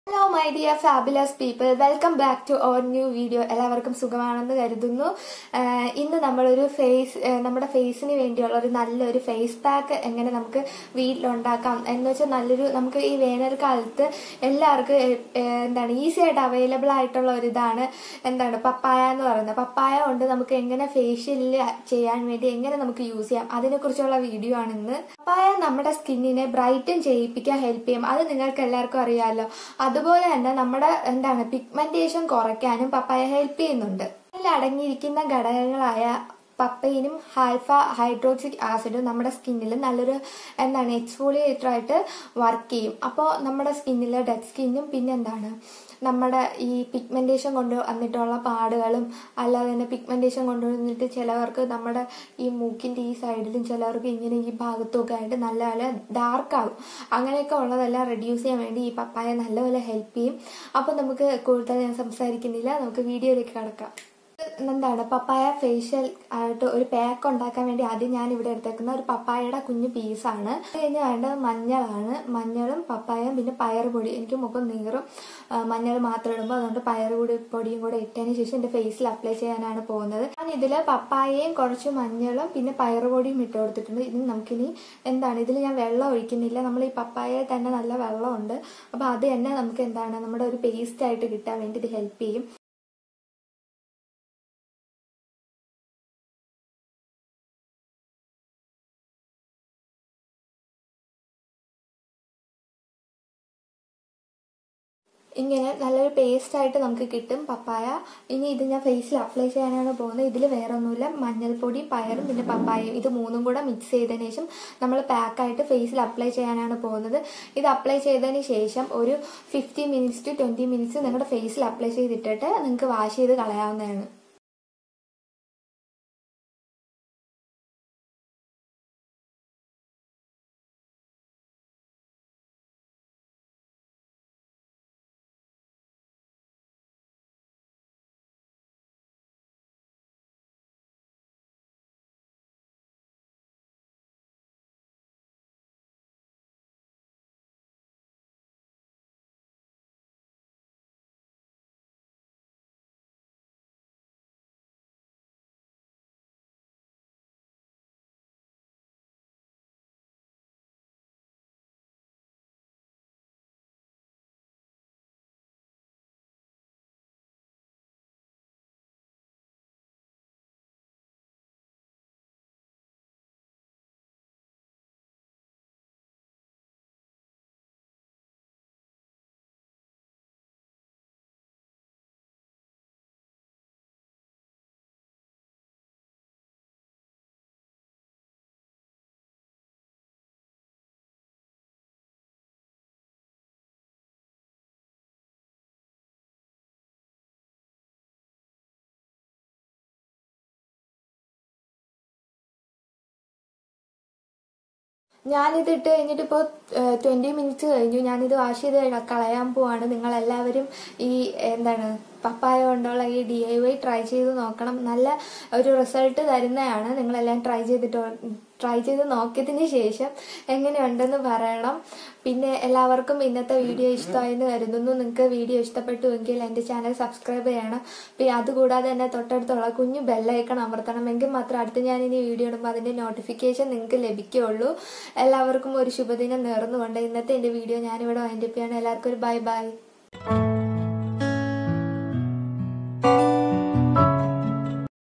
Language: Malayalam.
hello my dear fabulous people welcome back to our new video എല്ലാവർക്കും സുഖമാണെന്ന് കരുതുന്നു ആഹ് ഇന്ന് നമ്മളൊരു ഫേസ് ആഹ് നമ്മുടെ ഫേസിന് വേണ്ടിയുള്ള ഒരു നല്ലൊരു ഫേസ് പാക്ക് എങ്ങനെ നമുക്ക് വീട്ടിലുണ്ടാക്കാം എന്ന് വെച്ചാൽ നല്ലൊരു നമുക്ക് ഈ വേനൽക്കാലത്ത് എല്ലാവർക്കും എ- ഏഹ് എന്താണ് ഈസി ആയിട്ട് അവൈലബിൾ ആയിട്ടുള്ള ഒരു ഇതാണ് എന്താണ് പപ്പായ എന്ന് പറയുന്നത് പപ്പായ കൊണ്ട് നമുക്ക് എങ്ങനെ ഫേഷ്യലിൽ ചെയ്യാൻ വേണ്ടി എങ്ങനെ നമുക്ക് യൂസ് ചെയ്യാം അതിനെക്കുറിച്ചുള്ള വീഡിയോ ആണ് ഇന്ന് പപ്പായ നമ്മുടെ സ്കിന്നിനെ ബ്രൈറ്റൻ ചെയ്യിപ്പിക്കാൻ ഹെൽപ്പ് ചെയ്യും അത് നിങ്ങൾക്ക് എല്ലാവർക്കും അറിയാമല്ലോ അതുപോലെ തന്നെ നമ്മുടെ എന്താണ് പിഗ്മെന്റേഷൻ കുറയ്ക്കാനും പപ്പായ ഹെൽപ്പ് ചെയ്യുന്നുണ്ട് ഇതിൽ അടങ്ങിയിരിക്കുന്ന ഘടകങ്ങളായ പപ്പയിനും ആൽഫ ഹൈഡ്രോക്സിക് ആസിഡും നമ്മുടെ സ്കിന്നിൽ നല്ലൊരു എന്താണ് എക്സ്ഫോളിയേറ്റർ ആയിട്ട് വർക്ക് ചെയ്യും അപ്പോൾ നമ്മുടെ സ്കിന്നിൽ ഡെഡ് സ്കിന്നും പിന്നെ എന്താണ് നമ്മുടെ ഈ പിഗ്മെന്റേഷൻ കൊണ്ട് വന്നിട്ടുള്ള പാടുകളും അല്ലാതെ തന്നെ പിഗ്മെന്റേഷൻ കൊണ്ടുവന്നിട്ട് ചിലവർക്ക് നമ്മുടെ ഈ മൂക്കിന്റെ ഈ സൈഡിലും ചിലവർക്ക് ഇങ്ങനെ ഈ ഭാഗത്തുമൊക്കെ ആയിട്ട് നല്ല നല്ല ഡാർക്ക് ആകും അങ്ങനെയൊക്കെ ഉള്ളതെല്ലാം റെഡ്യൂസ് ചെയ്യാൻ വേണ്ടി ഈ പപ്പായ നല്ലപോലെ ഹെൽപ്പ് ചെയ്യും അപ്പോൾ നമുക്ക് കൂടുതൽ ഞാൻ സംസാരിക്കുന്നില്ല നമുക്ക് വീഡിയോയിലേക്ക് കടക്കാം എന്താണ് പപ്പായ ഫേഷ്യൽ ആയിട്ട് ഒരു പാക്ക് ഉണ്ടാക്കാൻ വേണ്ടി ആദ്യം ഞാൻ ഇവിടെ എടുത്തേക്കുന്ന ഒരു പപ്പായയുടെ കുഞ്ഞു പീസാണ് അത് കഴിഞ്ഞ് വേണ്ടത് മഞ്ഞളാണ് മഞ്ഞളും പപ്പായയും പിന്നെ പയറുപൊടി എനിക്ക് മുഖം നീറും ആ, മഞ്ഞൾ മാത്രം ഇടുമ്പോൾ അതുകൊണ്ട് പയറുപൊടി പൊടിയും കൂടെ ഇട്ടതിന് ശേഷം എൻ്റെ ഫേസിൽ അപ്ലൈ ചെയ്യാനാണ് പോകുന്നത് ഞാൻ ഇതിൽ പപ്പായയും കുറച്ച് മഞ്ഞളും പിന്നെ പയറുപൊടിയും ഇട്ട് കൊടുത്തിട്ടുണ്ട് ഇത് നമുക്കിനി എന്താണ് ഇതിൽ ഞാൻ വെള്ളം ഒഴിക്കുന്നില്ല നമ്മൾ ഈ പപ്പായയിൽ തന്നെ നല്ല വെള്ളമുണ്ട് അപ്പോൾ അത് തന്നെ നമുക്ക് എന്താണ് നമ്മുടെ ഒരു പേസ്റ്റ് ആയിട്ട് കിട്ടാൻ വേണ്ടി ഇത് ഹെൽപ്പ് ചെയ്യും ഇങ്ങനെ നല്ലൊരു പേസ്റ്റ് ആയിട്ട് നമുക്ക് കിട്ടും പപ്പായ ഇനി ഇത് ഞാൻ ഫേസിൽ അപ്ലൈ ചെയ്യാനാണ് പോകുന്നത് ഇതിൽ വേറെ ഒന്നുമില്ല മഞ്ഞൾപ്പൊടി പയറും പിന്നെ പപ്പായയും ഇത് മൂന്നും കൂടെ മിക്സ് ചെയ്തതിന് ശേഷം നമ്മൾ പാക്കായിട്ട് ഫേസിൽ അപ്ലൈ ചെയ്യാനാണ് പോകുന്നത് ഇത് അപ്ലൈ ചെയ്തതിന് ശേഷം ഒരു fifty minutes to twenty minutes നിങ്ങളുടെ ഫേസിൽ അപ്ലൈ ചെയ്തിട്ടിട്ട് നിങ്ങൾക്ക് വാഷ് ചെയ്ത് കളയാവുന്നതാണ് ഞാനിത് ഇട്ട് കഴിഞ്ഞിട്ട് ഇപ്പോൾ ട്വൻറ്റി മിനിറ്റ്സ് കഴിഞ്ഞു ഞാനിത് വാഷ് ചെയ്ത് കള- കളയാൻ പോവാണ് നിങ്ങളെല്ലാവരും ഈ എന്താണ് പപ്പായ കൊണ്ടുള്ള ഈ ഡി ഐ വൈ ട്രൈ ചെയ്ത് നോക്കണം നല്ല ഒരു റിസൾട്ട് തരുന്നതാണ് നിങ്ങളെല്ലാം ട്രൈ ചെയ്തിട്ട് ട്രൈ ചെയ്ത് നോക്കിയതിന് ശേഷം എങ്ങനെയുണ്ടെന്ന് പറയണം പിന്നെ എല്ലാവർക്കും ഇന്നത്തെ വീഡിയോ ഇഷ്ടമായെന്ന് കരുതുന്നു നിങ്ങൾക്ക് വീഡിയോ ഇഷ്ടപ്പെട്ടുവെങ്കിൽ എൻ്റെ ചാനൽ സബ്സ്ക്രൈബ് ചെയ്യണം പിന്നെ അതുകൂടാതെ തന്നെ തൊട്ടടുത്തുള്ള കുഞ്ഞു ബെല്ലൈക്കൺ അമർത്തണം എങ്കിൽ മാത്രം അടുത്ത് ഞാൻ ഇനി വീഡിയോ ഇടുമ്പോൾ അതിൻ്റെ നോട്ടിഫിക്കേഷൻ നിങ്ങൾക്ക് ലഭിക്കുകയുള്ളൂ എല്ലാവർക്കും ഒരു ശുഭദിനം നേർന്നുകൊണ്ട് ഇന്നത്തെ എൻ്റെ വീഡിയോ ഞാനിവിടെ വൈൻഡപ്പ് ചെയ്യണം എല്ലാവർക്കും ഒരു ബൈ ബൈ